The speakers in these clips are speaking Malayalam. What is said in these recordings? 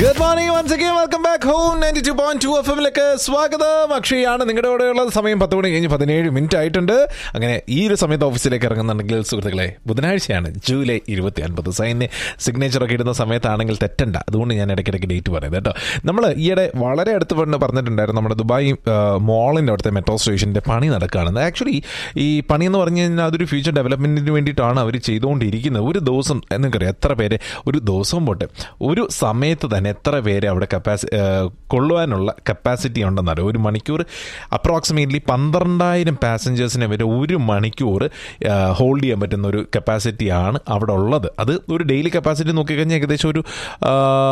Good morning once again welcome back home ninety two point two F എമ്മിലേക്ക് സ്വാഗതം അക്ഷയാണ് നിങ്ങളുടെ കൂടെയുള്ള സമയം പത്ത് മണി കഴിഞ്ഞ് പതിനേഴ് മിനിറ്റ് ആയിട്ടുണ്ട് അങ്ങനെ ഈ ഒരു സമയത്ത് ഓഫീസിലേക്ക് ഇറങ്ങുന്നുണ്ടെങ്കിൽ സുഹൃത്തുക്കളെ ബുധനാഴ്ചയാണ് ജൂലൈ ഇരുപത്തി ഒൻപത് സൈന് സിഗ്നേച്ചർ ഒക്കെ ഇടുന്ന സമയത്താണെങ്കിൽ തെറ്റണ്ട അതുകൊണ്ട് ഞാൻ ഇടയ്ക്കിടയ്ക്ക് ഡേറ്റ് പറയുന്നത് കേട്ടോ നമ്മൾ ഈയിടെ വളരെ അടുത്ത് പണ്ട് പറഞ്ഞിട്ടുണ്ടായിരുന്നു നമ്മുടെ ദുബായ് മോളിൻ്റെ അവിടുത്തെ മെട്രോ സ്റ്റേഷൻ്റെ പണി നടക്കുകയാണ് ആക്ച്വലി ഈ പണി എന്ന് പറഞ്ഞു കഴിഞ്ഞാൽ അതൊരു ഫ്യൂച്ചർ ഡെവലപ്മെൻറ്റിന് വേണ്ടിയിട്ടാണ് അവർ ചെയ്തുകൊണ്ടിരിക്കുന്നത് ഒരു ദിവസം നിങ്ങൾക്കറിയാം എത്ര പേര് ഒരു ദിവസവും പോട്ടെ ഒരു സമയത്ത് തന്നെ എത്ര പേര് അവിടെ കപ്പാസി കൊള്ളുവാനുള്ള കപ്പാസിറ്റി ഉണ്ടെന്നറിയാം ഒരു മണിക്കൂർ അപ്രോക്സിമേറ്റ്ലി പന്ത്രണ്ടായിരം പാസഞ്ചേഴ്സിനെ വരെ ഒരു മണിക്കൂർ ഹോൾഡ് ചെയ്യാൻ പറ്റുന്ന ഒരു കപ്പാസിറ്റിയാണ് അവിടെ ഉള്ളത് അത് ഒരു ഡെയിലി കപ്പാസിറ്റി നോക്കിക്കഴിഞ്ഞാൽ ഏകദേശം ഒരു ആ,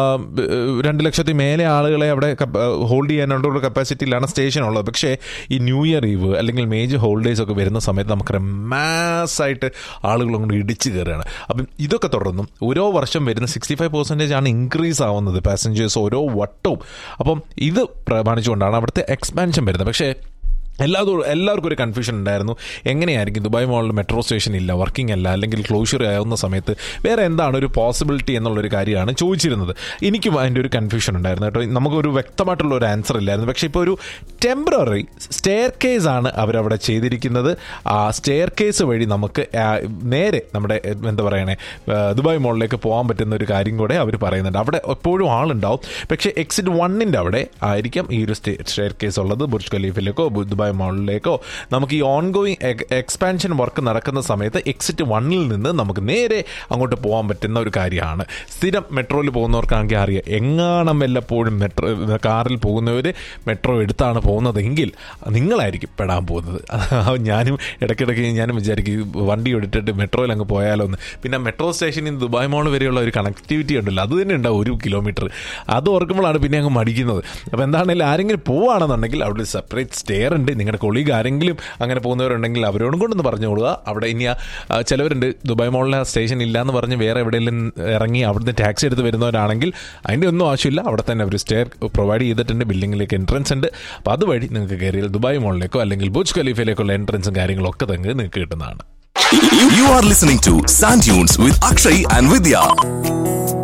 രണ്ട് ലക്ഷത്തി മേലെ ആളുകളെ അവിടെ ഹോൾഡ് ചെയ്യാനുള്ള ഒരു കപ്പാസിറ്റിയിലാണ് സ്റ്റേഷൻ ഉള്ളത് പക്ഷേ ഈ ന്യൂ ഇയർ ഈവ് അല്ലെങ്കിൽ മേജർ ഹോളിഡേയ്സ് ഒക്കെ വരുന്ന സമയത്ത് നമുക്ക് മാസ്സായിട്ട് ആളുകൾ കൊണ്ട് ഇടിച്ചു കയറുകയാണ് അപ്പം ഇതൊക്കെ തുടർന്നും ഓരോ വർഷം വരുന്ന സിക്സ്റ്റി ഫൈവ് പെർസെൻറ്റേജ് ആണ് ഇൻക്രീസ് ആവുന്നത് പാസഞ്ചേഴ്സ് ഓരോ വട്ടവും അപ്പം ഇത് പ്രമാണിച്ചുകൊണ്ടാണ് അവിടുത്തെ എക്സ്പാൻഷൻ വരുന്നത് പക്ഷേ എല്ലാതും എല്ലാവർക്കും ഒരു കൺഫ്യൂഷൻ ഉണ്ടായിരുന്നു എങ്ങനെയായിരിക്കും ദുബായ് മോളിൽ മെട്രോ സ്റ്റേഷൻ ഇല്ല വർക്കിംഗ് അല്ല അല്ലെങ്കിൽ ക്ലോഷർ ആവുന്ന സമയത്ത് വേറെ എന്താണ് ഒരു പോസിബിലിറ്റി എന്നുള്ളൊരു കാര്യമാണ് ചോദിച്ചിരുന്നത് എനിക്കും അതിൻ്റെ ഒരു കൺഫ്യൂഷൻ ഉണ്ടായിരുന്നു കേട്ടോ നമുക്കൊരു വ്യക്തമായിട്ടുള്ള ഒരു ആൻസർ ഇല്ലായിരുന്നു പക്ഷേ ഇപ്പോൾ ഒരു ടെമ്പററി സ്റ്റെയർ കേസ് ആണ് അവരവിടെ ചെയ്തിരിക്കുന്നത് ആ സ്റ്റെയർ കേസ് വഴി നമുക്ക് ആ, നേരെ നമ്മുടെ എ, എന്താ പറയണേ ആ, ദുബായ് മോളിലേക്ക് പോകാൻ പറ്റുന്ന ഒരു കാര്യം കൂടെ അവർ പറയുന്നുണ്ട് അവിടെ എപ്പോഴും ആളുണ്ടാവും പക്ഷേ എക്സിറ്റ് വണ്ണിൻ്റെ അവിടെ ആയിരിക്കും ഈ ഒരു സ്റ്റേ സ്റ്റെയർ കേസ് ഉള്ളത് ബുർജ് ഖലീഫിലേക്കോ ബു- ദുബായ് മോളിലേക്കോ നമുക്ക് ഈ ഓൺ ഗോയിങ് എക്സ്പാൻഷൻ വർക്ക് നടക്കുന്ന സമയത്ത് എക്സിറ്റ് വണ്ണിൽ നിന്ന് നമുക്ക് നേരെ അങ്ങോട്ട് പോകാൻ പറ്റുന്ന ഒരു കാര്യമാണ് സ്ഥിരം മെട്രോയിൽ പോകുന്നവർക്കാണെങ്കിൽ അറിയാം എങ്ങാണം വല്ലപ്പോഴും മെട്രോ കാറിൽ പോകുന്നവർ മെട്രോ എടുത്താണ് പോകുന്നതെങ്കിൽ നിങ്ങളായിരിക്കും പെടാൻ പോകുന്നത് ഞാനും ഇടയ്ക്കിടയ്ക്ക് ഞാനും വിചാരിക്കും ഈ വണ്ടി എടുത്തിട്ട് മെട്രോയിൽ അങ്ങ് പോയാലോ എന്ന് പിന്നെ മെട്രോ സ്റ്റേഷനിൽ നിന്ന് ദുബായ് മോൾ വരെയുള്ള ഒരു കണക്ടിവിറ്റി ഉണ്ടല്ലോ അത് തന്നെ ഉണ്ടാവും ഒരു കിലോമീറ്റർ അത് ഓർക്കുമ്പോഴാണ് പിന്നെ അങ്ങ് മടിക്കുന്നത് അപ്പോൾ എന്താണെങ്കിലും ആരെങ്കിലും പോവുകയാണെന്നുണ്ടെങ്കിൽ അവിടെ സെപ്പറേറ്റ് സ്റ്റെയർ ഉണ്ട് നിങ്ങളുടെ കൊളീഗ് ആരെങ്കിലും അങ്ങനെ പോകുന്നവരുണ്ടെങ്കിൽ അവരോടും കൊണ്ടൊന്ന് പറഞ്ഞുകൊടുക അവിടെ ഇനി ആ, ആ, ചിലവരുണ്ട് ദുബായ് മോളിലെ ആ സ്റ്റേഷൻ ഇല്ല എന്ന് പറഞ്ഞ് വേറെ എവിടെയെങ്കിലും ഇറങ്ങി അവിടുന്ന് ടാക്സി എടുത്ത് വരുന്നവരാണെങ്കിൽ അതിൻ്റെ ഒന്നും ആവശ്യമില്ല അവിടെ തന്നെ അവർ സ്റ്റെയർ പ്രൊവൈഡ് ചെയ്തിട്ടുണ്ട് ബിൽഡിങ്ങിലേക്ക് എൻട്രൻസ് ഉണ്ട് അപ്പോൾ അതുവഴി നിങ്ങൾക്ക് കയറിയാൽ ദുബായ് മോളിലേക്കോ അല്ലെങ്കിൽ ബുജ് ഖലീഫയിലേക്കുള്ള എൻട്രൻസും കാര്യങ്ങളൊക്കെ തന്നെ നിങ്ങൾക്ക് കിട്ടുന്നതാണ് You, you are listening to Sand Dunes with Akshay and Vidya.